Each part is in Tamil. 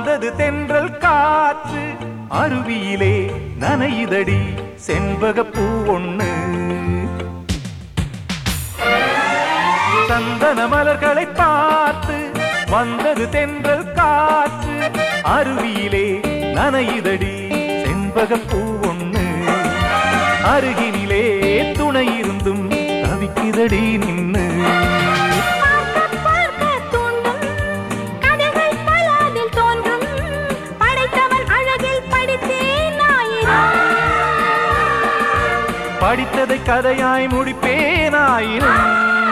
வந்தது தென்றல் காற்று அருவியிலே நனையுதடி செண்பகப்பூ ஒண்ணு சந்தன மலர்களை பார்த்து வந்தது தென்றல் காற்று அருவியிலே நனையுதடி செண்பகப்பூ ஒண்ணு அருகினிலே துணை இருந்தும் தவிக்குதடி நின்னு பார்க்க பார்க்க தூண்டும் கதைகள் பல அதில் தோன்றும் படைத்தவன் அழகில் படித்தேன் ஆயிரம் படித்ததை கதையாய் முடிப்பேனாயினும்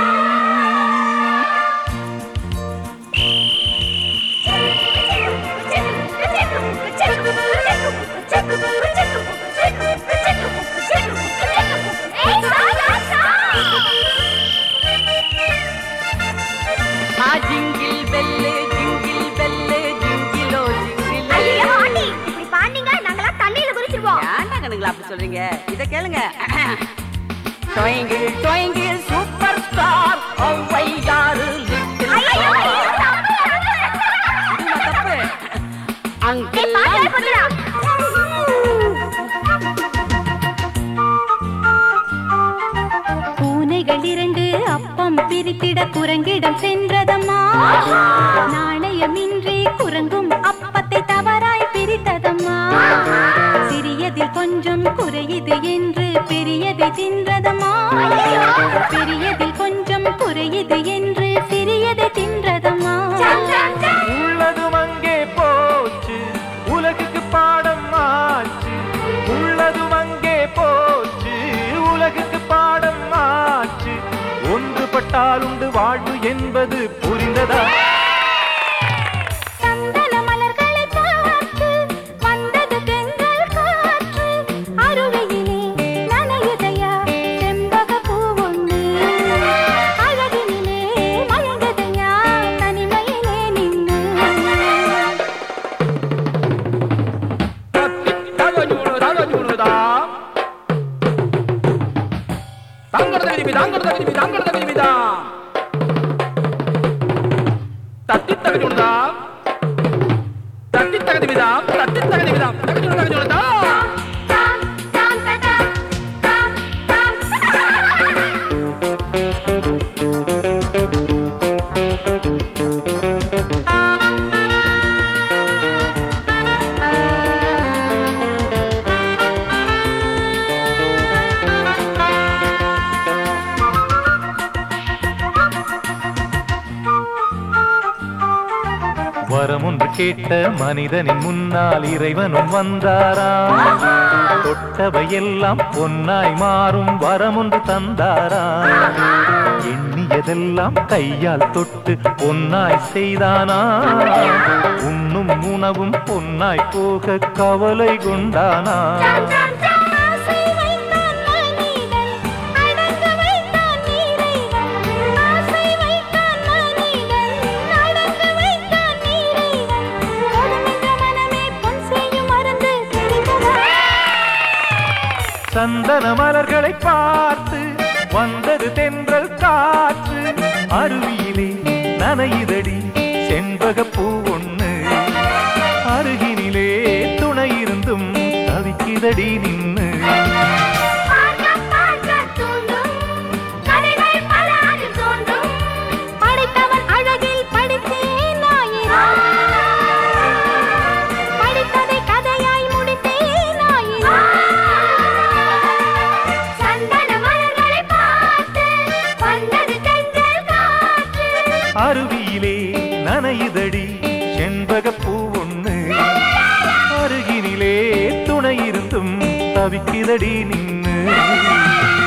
ஆ ஜிங்கிள் பெல்லு ஜிங்கிள் பெல்லு ஜிங்கிளோ ஜிங்கிள் ஐயோ, ஆண்டி, இப்படி பாண்டிங்க நாங்கெல்லாம் தண்ணியில குதிச்சிருவோம் ஏன்டா கண்ணுங்களா அப்படி சொல்றீங்க இத கேளுங்க டொயங்கிள் டொயங்கிள் சூப்பர் ஸ்டார் ஒவ்வையாறு லிட்டில் ஐயையோ, தப்பு ஏய், அங்கிள் பாட்டு போடுடா. பூனைகள் இரண்டு அப்பம் பிரித்திட குரங்கிடம் சென்றதம்மா நாணயமின்றி குரங்கும் அப்பத்தை தவறாய் பிரித்ததம்மா சிறியதில் கொஞ்சம் குறையுது என்று பெரியதை தின்றதம்மா பெரியதில் கொஞ்சம் குறையுது என்று சிறியதை தின்றதம்மா உள்ளதும் அங்கே போச்சு உலகுக்கு பாடம் ஆச்சு உள்ளதும் அங்கே போச்சு உலகுக்கு பாடம் ஆச்சு ஒன்றுபட்டால் உண்டு வாழ்வு என்பது புரிந்ததா சந்தன மலர்களை பார்த்து வந்தது தென்றல் காற்று அருவியிலே நனையுதையா செம்பகப்பூ ஒண்ணு அழகினிலே மயங்குதையா தனிமையிலே நின்று வரம் ஒன்று கேட்ட மனிதனின் முன்னால் இறைவனும் வந்தாராம் தொட்டவையெல்லாம் பொன்னாய் மாறும் வரம் ஒன்று தந்தாராம் எண்ணியதெல்லாம் கையால் தொட்டு பொன்னாய் செய்தானா உண்ணும் உணவும் பொன்னாய் போக கவலை கொண்டானா ஆசை வைத்தான் மனிதன் அடங்க வைத்தான் நீரைவன் ஆசை வைத்தான் மனிதன் அடங்க வைத்தான் நீரைவன் போதுமென்ற மனமே பொன் செய்யும் மருந்து தெரிந்ததா சந்தன மலர்களை பார்த்து வந்தது தென்றல் காற்று அருவியிலே நனையுதடி செண்பகப்பூ ஒண்ணு அருகினிலே துணை இருந்தும் தவிக்குதடி நின்னு பார்க்க பார்க்க தூண்டும் கதைகள் பல அதில் தோன்றும் படைத்தவன் அழகில் படித்தேன் ஆயிரம் படித்ததை கதையாய் முடித்தேன் ஆயிரம் சந்தன மலர்களை பார்த்து வந்தது தென்றல் காற்று அருவியிலே நனையுதடி செண்பகப்பூ ஒண்ணு அருகினிலே துணை இருந்தும் தவிக்குதடி நின்னு